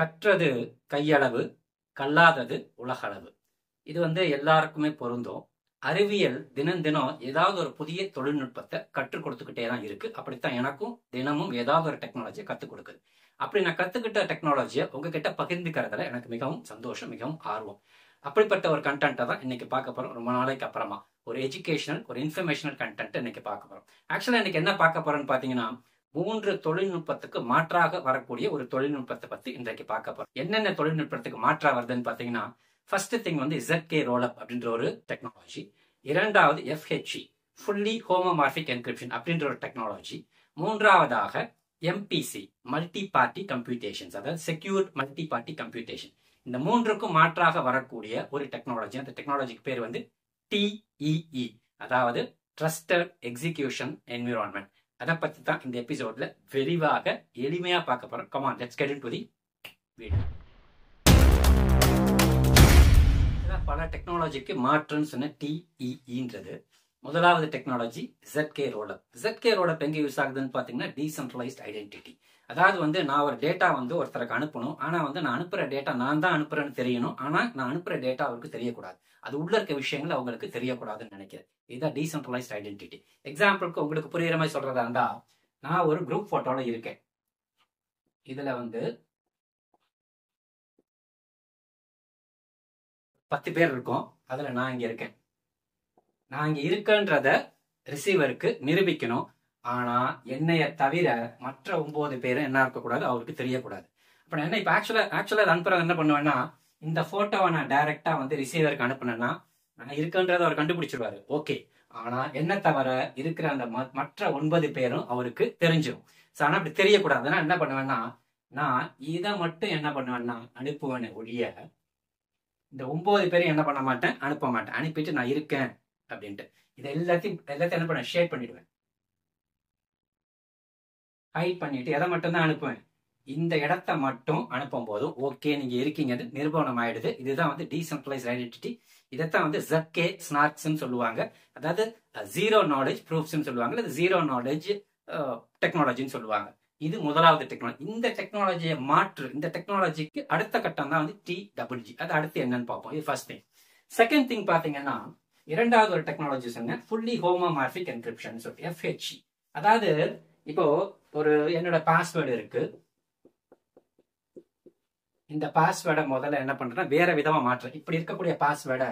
கற்றது கையளவு கல்லாதது உலகளவு இது வந்து எல்லாருக்குமே பொருந்தும் அறிவியல் தினம் தினம் ஏதாவது ஒரு புதிய தொழில்நுட்பத்தை கற்றுக் கொடுத்துக்கிட்டே தான் இருக்கு அப்படித்தான் எனக்கும் தினமும் ஏதாவது ஒரு டெக்னாலஜியை கற்றுக் கொடுக்குது அப்படி நான் கத்துக்கிட்ட டெக்னாலஜியை உங்ககிட்ட பகிர்ந்துக்கிறதுல எனக்கு மிகவும் சந்தோஷம் மிகவும் ஆர்வம் அப்படிப்பட்ட ஒரு கண்டென்ட்டை தான் இன்னைக்கு பார்க்க போறோம் ரொம்ப நாளைக்கு அப்புறமா ஒரு எஜுகேஷனல் ஒரு இன்ஃபர்மேஷனல் கண்டென்ட் இன்னைக்கு பார்க்க போறோம் ஆக்சுவலா இன்னைக்கு என்ன பார்க்க போறோம்னு பாத்தீங்கன்னா மூன்று தொழில்நுட்பத்துக்கு மாற்றாக வரக்கூடிய ஒரு தொழில்நுட்பத்தை பத்தி இன்றைக்கு பார்க்க போறோம் என்னென்ன தொழில்நுட்பத்துக்கு மாற்றா வருதுன்னு பாத்தீங்கன்னா ஃபர்ஸ்ட் திங் வந்து ZK ரோலப் அப்படின்ற ஒரு டெக்னாலஜி இரண்டாவது எஃப்ஹெச்இ ஃபுல்லி ஹோமோமார்பிக் என்கிரிப்ஷன் அப்படின்ற ஒரு டெக்னாலஜி மூன்றாவதாக எம்பிசி மல்டி பார்ட்டி கம்ப்யூட்டேஷன்ஸ் அதாவது செக்யூர் மல்டி பார்ட்டி கம்ப்யூட்டேஷன் இந்த மூன்றுக்கும் மாற்றாக வரக்கூடிய ஒரு டெக்னாலஜி அந்த டெக்னாலஜிக்கு பேர் வந்து டிஇஇ அதாவது ட்ரஸ்டட் எக்ஸிகியூஷன் என்விரான்மெண்ட் அதை பத்தி தான் இந்த எபிசோட்ல விரிவாக எளிமையா பார்க்க போறோம் come on let's get into the video பல டெக்னாலஜிக்கு மாற்றுன்னு சொன்ன டிஇஇன்றது முதலாவது technology ZK rollup ZK rollup எங்க யூஸ் ஆகுதுன்னு பாத்தீங்கன்னா டீசென்ட்ரலைஸ்ட் ஐடென்டிட்டி அதாவது வந்து நான் ஒரு டேட்டா வந்து ஒருத்தருக்கு அனுப்பணும் ஆனா வந்து நான் அனுப்புற டேட்டா நான் தான் அனுப்புறேன்னு தெரியணும் ஆனா நான் அனுப்புற டேட்டா அவருக்கு தெரியக்கூடாது அது உள்ள இருக்க விஷயங்கள் அவங்களுக்கு தெரியக்கூடாதுன்னு நினைக்கிறேன் இதுதான் டீசென்ட்ரலைஸ்ட் ஐடென்டிட்டி எக்ஸாம்பிளுக்கு உங்களுக்கு புரியுற மாதிரி சொல்றதா இருந்தா நான் ஒரு குரூப் போட்டோல இருக்கேன் இதுல வந்து பத்து பேர் இருக்கோம் அதுல நான் இங்க இருக்கேன் நான் இங்க இருக்கேன்றத ரிசீவருக்கு நிரூபிக்கணும் ஆனா என்னைய தவிர மற்ற ஒன்பது பேரும் என்ன இருக்கக்கூடாது அவருக்கு தெரியக்கூடாது அப்ப நான் என்ன இப்ப ஆக்சுவலா ஆக்சுவலா அனுப்புறது என்ன பண்ணுவேன்னா இந்த போட்டோவை நான் டைரக்டா வந்து ரிசீவருக்கு அனுப்புனேன்னா நான் இருக்கேன்றத அவர் கண்டுபிடிச்சிருவாரு ஓகே ஆனா என்ன தவிர இருக்கிற அந்த ம- மற்ற ஒன்பது பேரும் அவருக்கு தெரிஞ்சிடும் ஸோ ஆனா அப்படி தெரியக்கூடாது அதனால என்ன பண்ணுவேன்னா நான் இதை மட்டும் என்ன பண்ணுவேன்னா அனுப்புவேனே ஒழிய இந்த ஒன்பது பேரும் என்ன பண்ண மாட்டேன் அனுப்ப மாட்டேன் அனுப்பிட்டு நான் இருக்கேன் அப்படின்ட்டு இது எல்லாத்தையும் எல்லாத்தையும் என்ன பண்ண ஷேர் பண்ணிடுவேன் ஹைட் பண்ணிட்டு எதை மட்டும் தான் அனுப்புவேன் இந்த இடத்த மட்டும் அனுப்பும் போதும் ஓகே நீங்க இருக்கீங்கன்னு நிரூபணம் ஆயிடுது இதுதான் வந்து டீசென்ட்ரலைஸ் ஐடென்டிட்டி இதைத்தான் வந்து ZK ஸ்னாக்ஸ்ன்னு சொல்லுவாங்க அதாவது ஜீரோ நாலேஜ் ப்ரூஃப்ஸ்னு சொல்லுவாங்க அல்லது ஜீரோ நாலேஜ் டெக்னாலஜின்னு சொல்லுவாங்க இது முதலாவது டெக்னாலஜி இந்த டெக்னாலஜியை மாற்று இந்த டெக்னாலஜிக்கு அடுத்த கட்டம் தான் வந்து டி டபுள் ஜி அது அடுத்து என்னன்னு பார்ப்போம் இது ஃபர்ஸ்ட் திங் செகண்ட் திங் பாத்தீங்கன்னா இரண்டாவது ஒரு டெக்னாலஜி சொன்ன ஃபுல்லி ஹோமோமார்பிக் என்கிரிப்ஷன் சொல்லி எஃப்ஹெச்இ அதாவது இப்போ ஒரு என்னோட பாஸ்வேர்டு இருக்கு இந்த பாஸ்வேர்டை முதல்ல என்ன பண்றேன்னா வேற விதமா மாற்றுறேன் இப்படி இருக்கக்கூடிய பாஸ்வேர்டை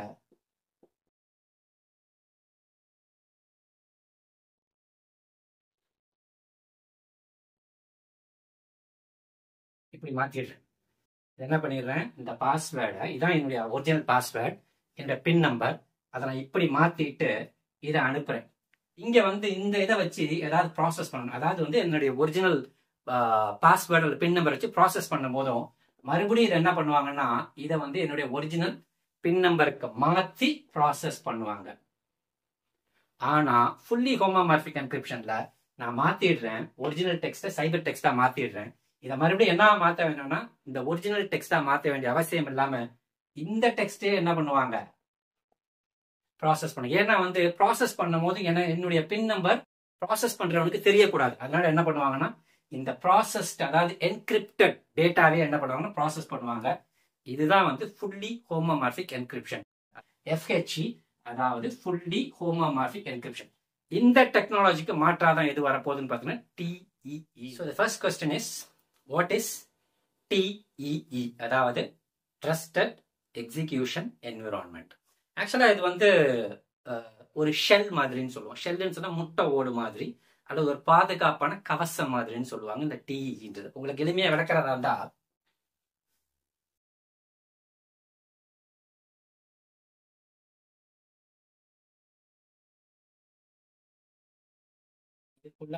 இப்படி மாத்திடுறேன் என்ன பண்ணிடுறேன் இந்த பாஸ்வேர்டை இதான் என்னுடைய ஒரிஜினல் பாஸ்வேர்ட் என்னோட பின் நம்பர் அதை நான் இப்படி மாத்திட்டு இதை அனுப்புறேன் இங்க வந்து இந்த இதை வச்சு ஏதாவது ப்ராசஸ் பண்ணணும் அதாவது வந்து என்னுடைய ஒரிஜினல் பாஸ்வேர்டு பின் நம்பர் வச்சு ப்ராசஸ் பண்ணும் போதும் மறுபடியும் இதை என்ன பண்ணுவாங்கன்னா இதை வந்து என்னுடைய ஒரிஜினல் பின் நம்பருக்கு மாத்தி ப்ராசஸ் பண்ணுவாங்க ஆனா ஃபுல்லி ஹோமோமார்பிக் என்கிரிப்ஷன்ல நான் மாத்திடுறேன் ஒரிஜினல் டெக்ஸ்ட்டை சைபர் டெக்ஸ்டா மாத்திடுறேன் இதை மறுபடியும் என்ன மாத்த வேணும்னா இந்த ஒரிஜினல் டெக்ஸ்டா மாத்த வேண்டிய அவசியம் இல்லாம இந்த டெக்ஸ்டே என்ன பண்ணுவாங்க ப்ராசஸ் பண்ண ஏன்னா வந்து ப்ராசஸ் பண்ணும் போது என்ன என்னுடைய பின் நம்பர் ப்ராசஸ் பண்றவனுக்கு தெரியக்கூடாது அதனால என்ன பண்ணுவாங்கன்னா இந்த ப்ராசஸ்ட் அதாவது என்கிரிப்டட் டேட்டாவே என்ன பண்ணுவாங்கன்னா ப்ராசஸ் பண்ணுவாங்க இதுதான் வந்து ஃபுல்லி ஹோமோமார்பிக் என்கிரிப்ஷன் எஃப்ஹெச்இ அதாவது ஃபுல்லி ஹோமோமார்பிக் என்கிரிப்ஷன் இந்த டெக்னாலஜிக்கு மாற்றாதான் எது வரப்போகுதுன்னு பார்த்தீங்கன்னா TEE so the first question is what is TEE அதாவது ட்ரஸ்டட் எக்ஸிகியூஷன் என்விரான்மெண்ட் ஆக்சுவலாக இது வந்து அஹ், ஒரு ஷெல் மாதிரின்னு சொல்லுவோம் ஷெல்லுன்னு சொன்னா முட்டை ஓடு மாதிரி அல்லது ஒரு பாதுகாப்பான கவசம் மாதிரின்னு சொல்லுவாங்க இந்த டிஇன்றது உங்களுக்கு எளிமையா விளக்குறதா இருந்தா இதுக்குள்ள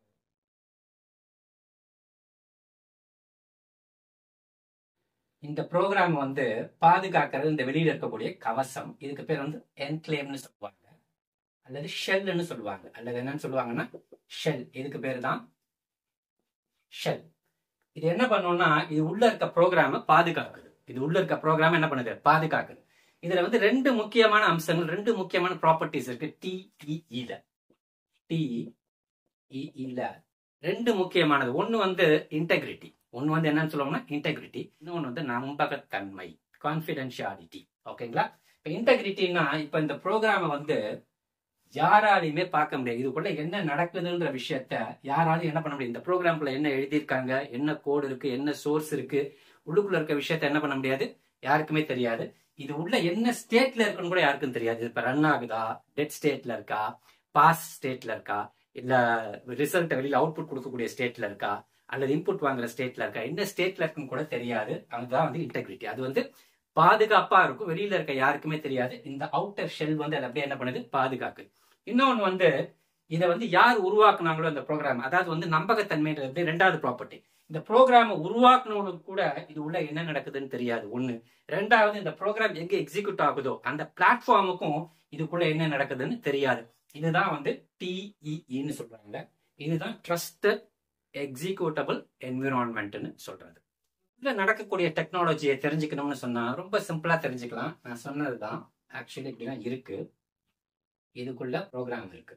இந்த ப்ரோக்ராம் வந்து பாதுகாக்கிறது இந்த வெளியில இருக்கக்கூடிய கவசம் இதுக்கு பேர் வந்து என்க்ளேவ்னு சொல்லுவாங்க அல்லது ஷெல்னு சொல்லுவாங்க அல்லது என்னன்னு சொல்லுவாங்கன்னா ஷெல் இதுக்கு பேர் தான் ஷெல் இது என்ன பண்ணும்னா இது உள்ள இருக்க ப்ரோக்ராம பாதுகாக்குது இது உள்ள இருக்க ப்ரோக்ராம் என்ன பண்ணுது பாதுகாக்குது இதுல வந்து ரெண்டு முக்கியமான அம்சங்கள் ரெண்டு முக்கியமான ப்ராப்பர்ட்டிஸ் இருக்கு டிஇஇல டிஇஇல ரெண்டு முக்கியமானது ஒன்னு வந்து இன்டெகிரிட்டி ஒன்று வந்து என்னன்னு சொல்லுவோம்னா இன்டெகிரிட்டி இன்னொன்று வந்து நம்பகத்தன்மை கான்ஃபிடென்ஷியாலிட்டி ஓகேங்களா இப்போ இன்டெகிரிட்டின்னா இப்போ இந்த ப்ரோக்ராமை வந்து யாராலையுமே பார்க்க முடியாது இதுக்குள்ள என்ன நடக்குதுன்ற விஷயத்த யாராலையும் என்ன பண்ண முடியாது இந்த ப்ரோக்ராம்குள்ள என்ன எழுதியிருக்காங்க என்ன கோடு இருக்கு என்ன சோர்ஸ் இருக்கு உள்ளுக்குள்ள இருக்க விஷயத்த என்ன பண்ண முடியாது யாருக்குமே தெரியாது இது உள்ள என்ன ஸ்டேட்ல இருக்குன்னு கூட யாருக்கும் தெரியாது இப்ப ரன் ஆகுதா டெட் ஸ்டேட்ல இருக்கா பாஸ் ஸ்டேட்ல இருக்கா இல்ல ரிசல்ட் வெளியில அவுட்புட் கொடுக்கக்கூடிய ஸ்டேட்ல இருக்கா அல்லது இன்புட் வாங்குற ஸ்டேட்ல இருக்கா என்ன ஸ்டேட்ல இருக்குன்னு கூட தெரியாது அதுதான் வந்து இன்டெகிரிட்டி அது வந்து பாதுகாப்பா இருக்கும் வெளியில இருக்க யாருக்குமே தெரியாது இந்த அவுட்டர் ஷெல் வந்து அதை அப்படியே என்ன பண்ணுது பாதுகாக்கு இன்னொன்னு வந்து இதை வந்து யார் உருவாக்குனாங்களோ இந்த ப்ரோக்ராம் அதாவது வந்து நம்பகத்தன்மைன்றது ரெண்டாவது ப்ராப்பர்ட்டி இந்த ப்ரோக்ராமை உருவாக்குனவங்களுக்கு கூட இது உள்ள என்ன நடக்குதுன்னு தெரியாது ஒண்ணு ரெண்டாவது இந்த ப்ரோக்ராம் எங்க எக்ஸிக்யூட் ஆகுதோ அந்த பிளாட்ஃபார்முக்கும் இதுக்குள்ள என்ன நடக்குதுன்னு தெரியாது இதுதான் வந்து டிஇஇன்னு சொல்றாங்க இதுதான் ட்ரஸ்டட் எக்ஸிக்யூட்டபிள் என்விரான்மெண்ட்னு சொல்றது இதுல நடக்கக்கூடிய டெக்னாலஜியை தெரிஞ்சுக்கணும்னு சொன்னா ரொம்ப சிம்பிளா தெரிஞ்சுக்கலாம் நான் சொன்னதுதான் ஆக்சுவலி இப்படிதான் இருக்கு இதுக்குள்ள ப்ரோக்ராம் இருக்கு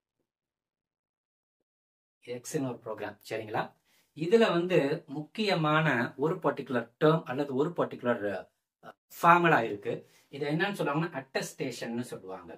எக்ஸ்னு ஒரு ப்ரோக்ராம் சரிங்களா இதுல வந்து முக்கியமான ஒரு பர்டிகுலர் டேர்ம் அல்லது ஒரு பர்டிகுலர் ஃபார்முலா இருக்கு இது என்னன்னு சொல்லுவாங்கன்னா அட்டஸ்டேஷன் சொல்லுவாங்க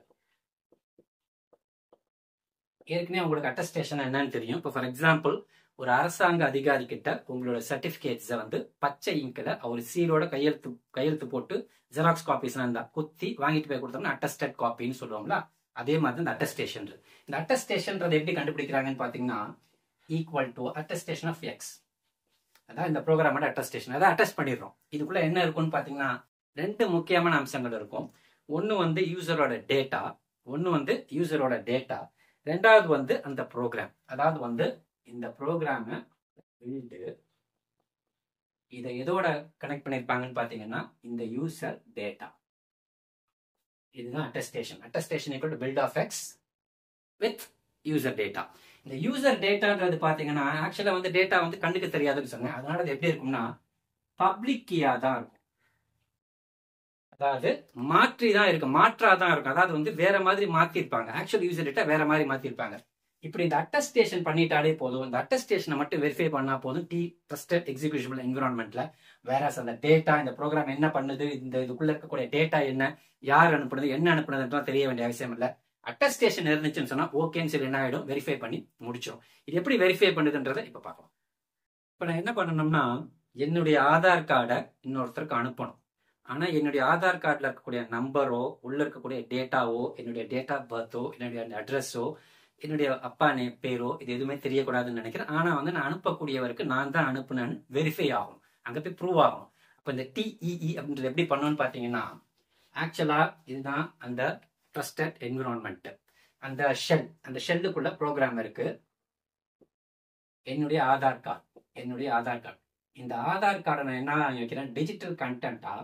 ஏற்கனவே உங்களுக்கு அட்டஸ்டேஷன் என்னன்னு தெரியும் இப்போ ஃபார் எக்ஸாம்பிள் ஒரு அரசாங்க அதிகாரி கிட்ட உங்களோட சர்டிபிகேட்ஸை வந்து பச்சை இங்கில் அவர் சீலோட கையெழுத்து கையெழுத்து போட்டு ஜெராக்ஸ் காப்பீஸ் இருந்தா குத்தி வாங்கிட்டு போய் கொடுத்தோம்னா அட்டஸ்டட் காப்பின்னு சொல்லுவோம்ல அதே மாதிரி இந்த அட்டஸ்டேஷன் இந்த அட்டஸ்டேஷன்றது எப்படி கண்டுபிடிக்கிறாங்கன்னு பாத்தீங்கன்னா equal to attestation of X அதான் இந்த ப்ரோக்ராமோட அட்டஸ்டேஷன் அதான் அட்டஸ்ட் பண்ணிடுறோம் இதுக்குள்ள என்ன இருக்கும்னு பாத்தீங்கன்னா ரெண்டு முக்கியமான அம்சங்கள் இருக்கும் ஒன்னு வந்து யூசரோட டேட்டா ஒன்னு வந்து யூசரோட டேட்டா ரெண்டாவது வந்து அந்த ப்ரோக்ராம் அதாவது வந்து இந்த ப்ரோக்ராம பில்டு இதை எதோட கனெக்ட் பண்ணிருப்பாங்கன்னு பாத்தீங்கன்னா இந்த யூசர் டேட்டா இதுதான் attestation attestation equal to build of X with user data இந்த யூசர் டேட்டான்றது பாத்தீங்கன்னா ஆக்சுவலா வந்து டேட்டா வந்து கண்ணுக்கு தெரியாதுன்னு சொன்னேன் அதனால அது எப்படி இருக்கும்னா பப்ளிக் கீயா தான் இருக்கும் அதாவது மாற்றி தான் இருக்கு மாற்றா தான் இருக்கும் அதாவது வந்து வேற மாதிரி மாத்திருப்பாங்க ஆக்சுவல் யூசர் டேட்டா வேற மாதிரி மாத்திருப்பாங்க இப்படி இந்த அட்டஸ்டேஷன் பண்ணிட்டாலே போதும் இந்த அட்டஸ்டேஷனை மட்டும் வெரிஃபை பண்ணா போதும் டி ட்ரஸ்டட் எக்ஸிகியூஷபிள் என்விரான்மெண்ட்ல வேற அந்த டேட்டா இந்த ப்ரோக்ராம் என்ன பண்ணுது இந்த இதுக்குள்ள இருக்கக்கூடிய டேட்டா என்ன யார் அனுப்புனது என்ன அனுப்புனதுன்றலாம் தெரிய வேண்டிய அவசியம் இல்லை அட்டஸ்டேஷன் இருந்துச்சுன்னு சொன்னா ஓகேன்னு சொல்லி என்ன ஆயிடும் வெரிஃபை பண்ணி முடிச்சிடும் இது எப்படி வெரிஃபை பண்ணுதுன்றதை இப்ப பார்க்கலாம் இப்ப நான் என்ன பண்ணணும்னா என்னுடைய ஆதார் கார்டை இன்னொருத்தருக்கு அனுப்பணும் ஆனா என்னுடைய ஆதார் கார்டில் இருக்கக்கூடிய நம்பரோ உள்ள இருக்கக்கூடிய டேட்டாவோ என்னுடைய டேட் ஆஃப் பர்த்தோ என்னுடைய அட்ரஸோ என்னுடைய அப்பா நே பேரோ இது எதுவுமே தெரியக்கூடாதுன்னு நினைக்கிறேன் ஆனா வந்து நான் அனுப்பக்கூடியவருக்கு நான் தான் அனுப்புனேன்னு வெரிஃபை ஆகும் அங்க போய் ப்ரூவ் ஆகும் அப்ப இந்த டிஇஇ அப்படின்றது எப்படி பண்ணணும்னு பாத்தீங்கன்னா ஆக்சுவலா இதுதான் அந்த ட்ரஸ்டட் என்விரான்மெண்ட் அந்த ஷெல் அந்த ஷெல்லுக்குள்ள ப்ரோக்ராம் இருக்கு என்னுடைய ஆதார் கார்டு என்னுடைய ஆதார் கார்டு இந்த ஆதார் கார்டை நான் என்ன வைக்கிறேன் டிஜிட்டல் கண்டென்ட்டா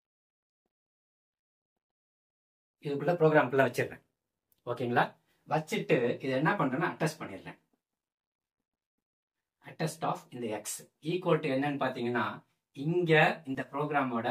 இதுக்குள்ள ப்ரோக்ராம்குள்ள வச்சிடுறேன் ஓகேங்களா வச்சுட்டு இது என்ன பண்றேன்னா அட்டஸ்ட் பண்ணிடுறேன் அட்டஸ்ட் ஆஃப் இந்த எக்ஸ் ஈக்குவல் டு என்னன்னு பாத்தீங்கன்னா இங்க இந்த ப்ரோக்ராமோட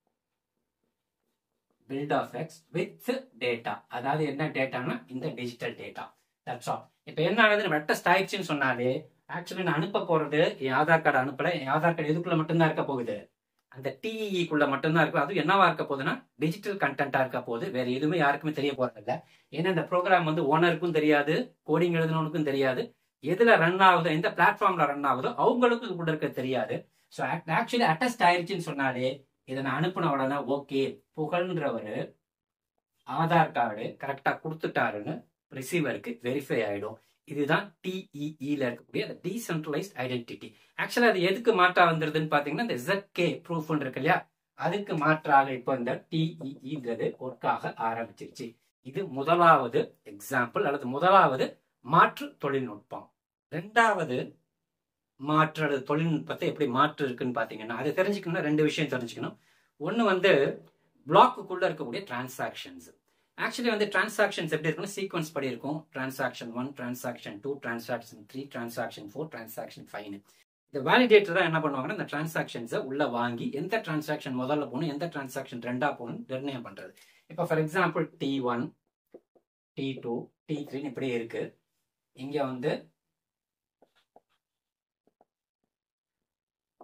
build of X with data அதாவது என்ன டேட்டானா இந்த டிஜிட்டல் டேட்டா தட்ஸ் ஆல் இப்போ என்ன ஆகுது வெட்டஸ்ட் ஆயிடுச்சுன்னு சொன்னாலே ஆக்சுவலி நான் அனுப்ப போறது என் ஆதார் கார்டு அனுப்பல என் ஆதார் கார்டு எதுக்குள்ள மட்டும்தான் இருக்க போகுது அந்த டிஇக்குள்ள மட்டும்தான் இருக்கும் அது என்னவா இருக்க போகுதுன்னா டிஜிட்டல் கண்டென்ட்டா இருக்க போகுது வேற எதுவுமே யாருக்குமே தெரிய போறது இல்ல ஏன்னா இந்த ப்ரோக்ராம் வந்து ஓனருக்கும் தெரியாது கோடிங் எழுதினவனுக்கும் தெரியாது எதுல ரன் ஆகுதோ எந்த பிளாட்ஃபார்ம்ல ரன் ஆகுதோ அவங்களுக்கும் இதுக்குள்ள இருக்க தெரியாது ஸோ ஆக்சுவலி அட்டஸ்ட் ஆயிடுச்சுன்னு சொன்னாலே இதை நான் அனுப்பின உடனே ஓகே புகழ்ன்றவர் ஆதார் கார்டு கரெக்டா கொடுத்துட்டாருன்னு ரிசீவருக்கு வெரிஃபை ஆயிடும் இதுதான் டிஇஇல இருக்கக்கூடிய அந்த டீசென்ட்ரலைஸ்ட் ஐடென்டிட்டி ஆக்சுவலா அது எதுக்கு மாற்றா வந்துருதுன்னு பாத்தீங்கன்னா இந்த ZK ப்ரூஃப் இருக்கு இல்லையா அதுக்கு மாற்றாக இப்போ இந்த டிஇஇன்றது ஒர்க் ஆக ஆரம்பிச்சிருச்சு இது முதலாவது எக்ஸாம்பிள் அல்லது முதலாவது மாற்று தொழில்நுட்பம் ரெண்டாவது மாற்று அல்லது தொழில்நுட்பத்தை எப்படி மாற்று இருக்குன்னு பாத்தீங்கன்னா அதை தெரிஞ்சுக்கணும்னா ரெண்டு விஷயம் தெரிஞ்சுக்கணும் ஒன்னு வந்து பிளாக்குக்குள்ள இருக்கக்கூடிய டிரான்சாக்ஷன்ஸ் ஆக்சுவலி வந்து டிரான்சாக்ஷன்ஸ் எப்படி இருக்கும்னா சீக்வன்ஸ் படி இருக்கும் transaction one transaction two transaction three transaction four transaction five இந்த வேலிடேட்டர் தான் என்ன பண்ணுவாங்கன்னா இந்த டிரான்சாக்ஷன்ஸை உள்ள வாங்கி எந்த டிரான்சாக்ஷன் முதல்ல போகணும் எந்த டிரான்சாக்ஷன் ரெண்டா போகணும் நிர்ணயம் பண்றது இப்போ for example T one T two T த்ரீன்னு இப்படி இருக்கு இங்க வந்து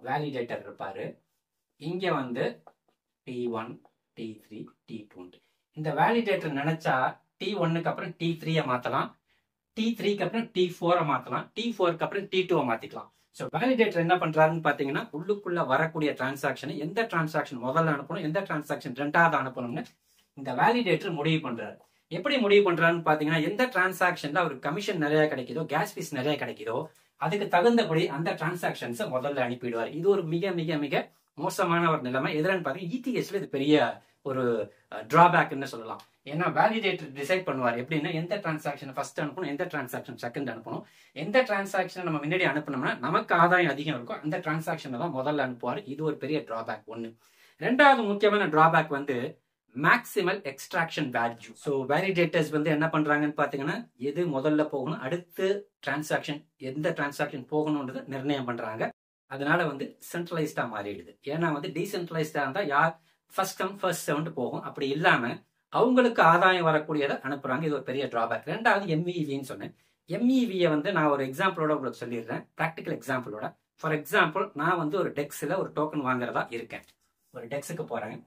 வேலிடேட்டர் இருப்பாரு இங்க வந்து T one T three T two இந்த வேலிடேட்டர் நினைச்சா டி ஒன்னுக்கு அப்புறம் டி த்ரீயை மாத்தலாம் டி த்ரீக்கு அப்புறம் டி ஃபோரை மாத்தலாம் டி ஃபோருக்கு அப்புறம் டி டூவை மாத்திக்கலாம் ஸோ வேலிடேட்டர் என்ன பண்றாருன்னு பாத்தீங்கன்னா உள்ளுக்குள்ள வரக்கூடிய டிரான்சாக்ஷனை எந்த டிரான்சாக்ஷன் முதல்ல அனுப்பணும் எந்த டிரான்சாக்ஷன் ரெண்டாவது அனுப்பணும்னு இந்த வேலிடேட்டர் முடிவு பண்றாரு எப்படி முடிவு பண்றாருன்னு பாத்தீங்கன்னா எந்த டிரான்சாக்ஷன்ல அவருக்கு கமிஷன் நிறைய கிடைக்குதோ கேஸ் ஃபீஸ் நிறைய கிடைக்குதோ அதுக்கு தகுந்தபடி அந்த டிரான்சாக்ஷன்ஸை முதல்ல அனுப்பிடுவார் இது ஒரு மிக மிக மிக மோசமான ஒரு நிலைமை எதுலன்னு பாத்தீங்கன்னா இடிஎஸ்ல இது பெரிய ஒரு டிராபேக்னு சொல்லலாம் ஏன்னா வேலிடேட்டர் டிசைட் பண்ணுவார் எப்படின்னா எந்த டிரான்சாக்ஷன் ஃபர்ஸ்ட் அனுப்பணும் எந்த டிரான்சாக்ஷன் செகண்ட் அனுப்பணும் எந்த டிரான்சாக்ஷனை நம்ம முன்னாடி அனுப்பணும்னா நமக்கு ஆதாயம் அதிகம் இருக்கும் அந்த டிரான்சாக்ஷனை தான் முதல்ல அனுப்புவார் இது ஒரு பெரிய டிராபேக் ஒன்று ரெண்டாவது முக்கியமான டிராபேக் வந்து maximal extraction value so validators வந்து என்ன பண்றாங்கன்னு பாத்தீங்கன்னா எது முதல்ல போகணும் அடுத்து டிரான்சாக்ஷன் எந்த டிரான்சாக்ஷன் போகணும்ன்றது நிர்ணயம் பண்றாங்க அதனால வந்து சென்ட்ரலைஸ்டா மாறிடுது ஏன்னா வந்து டீசென்ட்ரலைஸ்டா இருந்தா யார் ஃபர்ஸ்ட் கம் ஃபர்ஸ்ட் செவன்ட் போகும் அப்படி இல்லாம அவங்களுக்கு ஆதாயம் வரக்கூடியதை அனுப்புறாங்க இது ஒரு பெரிய டிராபேக் ரெண்டாவது எம்இவின்னு சொன்னேன் எம்இவியை வந்து நான் ஒரு எக்ஸாம்பிளோட உங்களுக்கு சொல்லிடுறேன் ப்ராக்டிக்கல் எக்ஸாம்பிளோட ஃபார் எக்ஸாம்பிள் நான் வந்து ஒரு டெக்ஸில் ஒரு டோக்கன் வாங்குறதா இருக்கேன் ஒரு டெக்ஸுக்கு போறேன்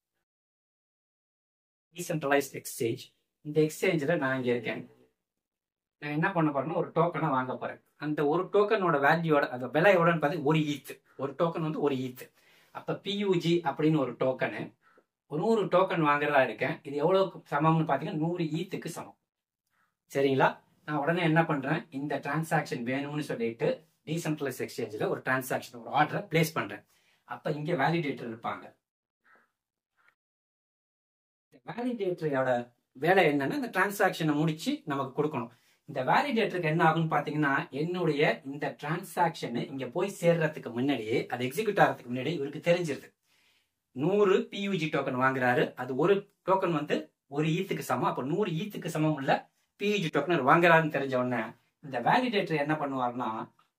டீசென்ட்ரலைஸ்ட் எக்ஸ்சேஞ்ச் இந்த எக்ஸ்சேஞ்சில் நான் இங்கே இருக்கேன் நான் என்ன பண்ண போறேன்னா ஒரு டோக்கனை வாங்க போறேன் அந்த ஒரு டோக்கனோட வேல்யூவோட அந்த விலையோடன்னு பார்த்து ஒரு ஈத்து ஒரு டோக்கன் வந்து ஒரு ஈத்து அப்போ பியூஜி அப்படின்னு ஒரு டோக்கனு ஒரு நூறு டோக்கன் வாங்குறதா இருக்கேன் இது எவ்வளவுக்கு சமம்னு பார்த்தீங்கன்னா நூறு ஈத்துக்கு சமம் சரிங்களா நான் உடனே என்ன பண்றேன் இந்த டிரான்சாக்ஷன் வேணும்னு சொல்லிட்டு டீசென்ட்ரலைஸ் எக்ஸ்சேஞ்சில் ஒரு டிரான்சாக்ஷன் ஒரு ஆர்டரை பிளேஸ் பண்றேன் அப்போ இங்கே வேலிடேட்டர் இருப்பாங்க வேலிடேட்டரோட வேலை என்னன்னா இந்த டிரான்சாக்ஷனை முடிச்சு நமக்கு கொடுக்கணும் இந்த வேலிடேட்டருக்கு என்ன ஆகும்னு பாத்தீங்கன்னா என்னுடைய இந்த டிரான்சாக்ஷன் இங்க போய் சேர்றதுக்கு முன்னாடியே அது எக்ஸிக்யூட் ஆகிறதுக்கு முன்னாடி இவருக்கு தெரிஞ்சிருது நூறு பியூஜி டோக்கன் வாங்குறாரு அது ஒரு டோக்கன் வந்து ஒரு ஈத்துக்கு சமம் அப்ப நூறு ஈத்துக்கு சமம் உள்ள பியூஜி டோக்கன் வாங்குறாருன்னு தெரிஞ்ச உடனே இந்த வேலிடேட்டர் என்ன பண்ணுவார்னா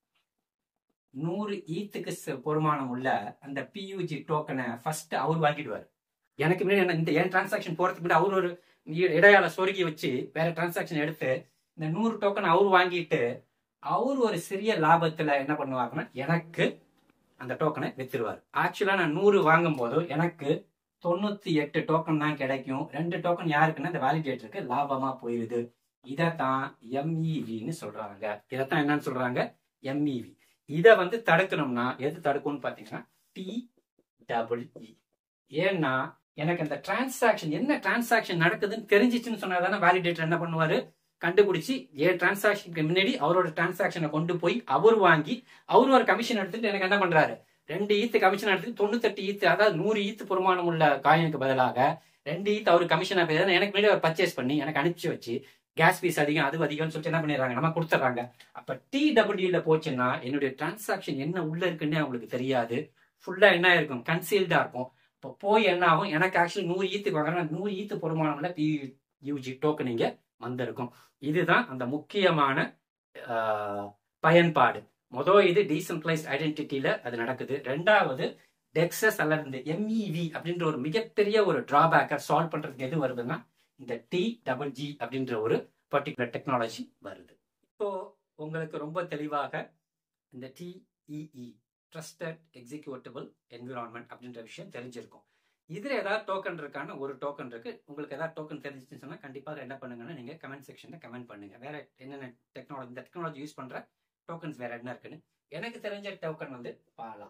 நூறு ஈத்துக்கு ச- பொறுமானம் உள்ள அந்த பியூஜி டோக்கனை ஃபர்ஸ்ட் அவர் வாங்கிடுவார் எனக்கு முன்னாடி என்ன இந்த என் டிரான்சாக்ஷன் போறதுக்கு முன்னாடி அவர் ஒரு இ- இடையால சொருகி வச்சு வேற டிரான்சாக்ஷன் எடுத்து இந்த நூறு டோக்கன் அவர் வாங்கிட்டு அவர் ஒரு சிறிய லாபத்துல என்ன பண்ணுவாருன்னா எனக்கு அந்த டோக்கனை வித்துருவார் ஆக்சுவலா நான் நூறு வாங்கும் போது எனக்கு தொண்ணூத்தி எட்டு டோக்கன் தான் கிடைக்கும் ரெண்டு டோக்கன் யாருக்குன்னா இந்த வேலிடேட்டருக்கு லாபமா போயிருது இதைத்தான் எம்இவின்னு சொல்றாங்க இதைத்தான் என்னன்னு சொல்றாங்க எம்இவி இதை வந்து தடுக்கணும்னா எது தடுக்கும்னு பாத்தீங்கன்னா டி டபுள் இ ஏன்னா எனக்கு அந்த டிரான்சாக்ஷன் என்ன டிரான்சாக்ஷன் நடக்குதுன்னு தெரிஞ்சிச்சுன்னு சொன்னா தானே வேலிடேட்டர் என்ன பண்ணுவாரு கண்டுபிடிச்சு ஏன் டிரான்சாக்ஷனுக்கு முன்னாடி அவரோட டிரான்சாக்ஷனை கொண்டு போய் அவர் வாங்கி அவர் ஒரு கமிஷன் எடுத்துட்டு எனக்கு என்ன பண்றாரு ரெண்டு ஈத்து கமிஷன் எடுத்துட்டு தொண்ணூத்தெட்டு ஈத்து அதாவது நூறு ஈத்து பொறுமானம் உள்ள காயினுக்கு பதிலாக ரெண்டு ஈத்து அவர் கமிஷன் எனக்கு முன்னாடி அவர் பர்ச்சேஸ் பண்ணி எனக்கு அனுப்பிச்சு வச்சு கேஸ் ஃபீஸ் அதிகம் அது அதிகம்னு சொல்லிட்டு என்ன பண்ணிடுறாங்க நம்ம கொடுத்துட்றாங்க அப்ப டி டபிள்யூல போச்சுன்னா என்னுடைய டிரான்சாக்ஷன் என்ன உள்ள இருக்குன்னு அவங்களுக்கு தெரியாது ஃபுல்லா என்ன இருக்கும் கன்சீல்டா இருக்கும் இப்போ போய் என்ன ஆகும் எனக்கு ஆக்சுவலி நூறு ஈத்துக்கு வாங்குறேன் நூறு ஈத்து பொறுமானம்ல பி யூஜி டோக்கன் இங்க வந்திருக்கும் இதுதான் அந்த முக்கியமான ஆஹ், பயன்பாடு மொதல் இது டீசென்ட்ரலைஸ்ட் ஐடென்டிட்டியில அது நடக்குது ரெண்டாவது டெக்ஸஸ் அல்லது இந்த எம்இவி அப்படின்ற ஒரு மிகப்பெரிய ஒரு டிராபேக்கை சால்வ் பண்றதுக்கு எது வருதுன்னா இந்த டி டபுள் ஜி அப்படின்ற ஒரு பர்டிகுலர் டெக்னாலஜி வருது இப்போ உங்களுக்கு ரொம்ப தெளிவாக இந்த டிஇஇ ட்ரஸ்டட் எக்ஸிக்யூட்டிபிள் என்விரான்மெண்ட் அப்படின்ற விஷயம் தெரிஞ்சிருக்கும் இதுல ஏதாவது டோக்கன் இருக்கான ஒரு டோக்கன் இருக்கு உங்களுக்கு ஏதாவது டோக்கன் தெரிஞ்சிச்சுன்னு சொன்னா கண்டிப்பா அதை என்ன பண்ணுங்கன்னா நீங்க கமெண்ட் செக்ஷன்ல கமெண்ட் பண்ணுங்க வேற என்னென்ன டெக்னாலஜி இந்த டெக்னாலஜி யூஸ் பண்ற டோக்கன்ஸ் வேற என்ன இருக்குன்னு எனக்கு தெரிஞ்ச டோக்கன் வந்து பாலா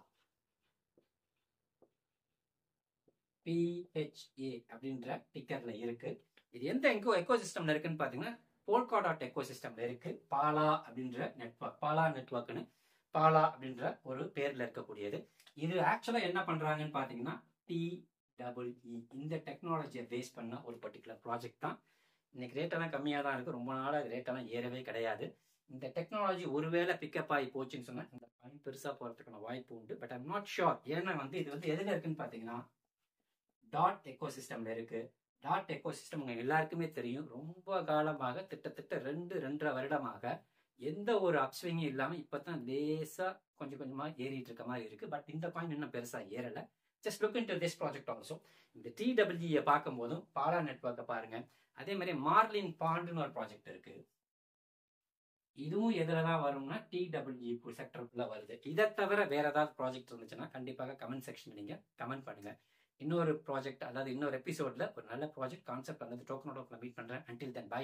பிஹெச்ஏ அப்படின்ற டிக்கர்ல இருக்கு இது எந்த எக்கோ எக்கோ சிஸ்டம்ல இருக்குன்னு பாத்தீங்கன்னா போல்கா டாட் எக்கோ சிஸ்டம்ல இருக்கு பாலா அப்படின்ற நெட்வொர்க் பாலா நெட்வொர்க்னு பாலா அப்படின்ற ஒரு பேர்ல இருக்கக்கூடியது இது ஆக்சுவலா என்ன பண்றாங்கன்னு பாத்தீங்கன்னா டி டபுள் இ இந்த டெக்னாலஜியை பேஸ் பண்ண ஒரு பர்டிகுலர் ப்ராஜெக்ட் தான் இன்னைக்கு ரேட்டெல்லாம் கம்மியாக தான் இருக்கு ரொம்ப நாளாக ரேட்டெல்லாம் ஏறவே கிடையாது இந்த டெக்னாலஜி ஒருவேளை பிக்கப் ஆகி போச்சுன்னு சொன்னா இந்த காயின் பெருசா போறதுக்கான வாய்ப்பு உண்டு பட் ஐம் நாட் ஷோர் ஏன்னா வந்து இது வந்து எதுல இருக்குன்னு பாத்தீங்கன்னா டாட் எக்கோ சிஸ்டம்ல இருக்கு டாட் எக்கோ சிஸ்டம் உங்க எல்லாருக்குமே தெரியும் ரொம்ப காலமாக கிட்டத்தட்ட ரெண்டு ரெண்டரை வருடமாக எந்த ஒரு அப்ஸ்விங்கும் இல்லாம இப்பதான் லேசா கொஞ்சம் கொஞ்சமா ஏறிட்டு இருக்க மாதிரி இருக்கு பட் இந்த காயின் இன்னும் பெருசா ஏறல just look into this project also இந்த டிடபிள்யூஏ பார்க்கும்போதும் பாலா நெட்ஒர்க்கை பாருங்க அதே மாதிரி மார்லின் பாண்டுன்னு ஒரு ப்ராஜெக்ட் இருக்கு இதுவும் எதுல தான் வரும்னா டிடபிள்யூ செக்டருக்குள்ள வருது இதை தவிர வேற ஏதாவது ப்ராஜெக்ட் இருந்துச்சுன்னா கண்டிப்பாக கமெண்ட் செக்ஷன் நீங்க கமெண்ட் பண்ணுங்க இன்னொரு ப்ராஜெக்ட் அதாவது இன்னொரு எபிசோட்ல ஒரு நல்ல ப்ராஜெக்ட் கான்செப்ட் அல்லது டோக்கனோட மீட் பண்றேன் அன்டில் தென் பை